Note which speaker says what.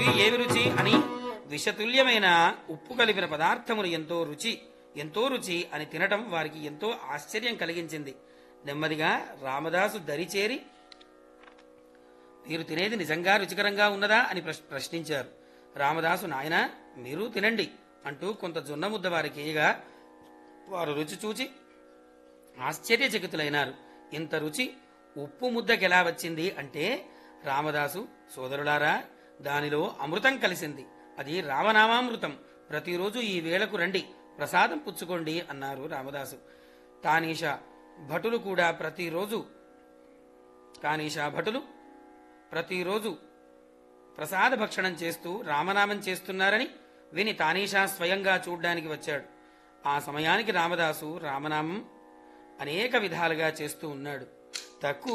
Speaker 1: రుచి ఏమి రుచి అని విషతుల్యమైన ఉప్పు కలిపిన పదార్థములు ఎంతో రుచి ఎంతో రుచి అని తినటం వారికి ఎంతో ఆశ్చర్యం కలిగించింది నెమ్మదిగా రామదాసు దరిచేరి మీరు తినేది నిజంగా రుచికరంగా ఉన్నదా అని ప్రశ్- ప్రశ్నించారు రామదాసు నాయన మీరు తినండి అంటూ కొంత జొన్న ముద్ద వారికి ఇయ్యగా వారు రుచి చూచి ఆశ్చర్యచకితులైనారు ఇంత రుచి ఉప్పు ముద్దకెలా వచ్చింది అంటే రామదాసు సోదరులారా దానిలో అమృతం కలిసింది అది రామనామామృతం ప్రతిరోజు ఈ వేళకు రండి ప్రసాదం పుచ్చుకోండి అన్నారు రామదాసు తానీషా భటులు కూడా ప్రతిరోజు కానీషా భటులు ప్రతిరోజు ప్రసాద భక్షణం చేస్తూ రామనామం చేస్తున్నారని విని తానీషా స్వయంగా చూడ్డానికి వచ్చాడు ఆ సమయానికి రామదాసు రామనామం అనేక విధాలుగా చేస్తూ ఉన్నాడు తక్కువ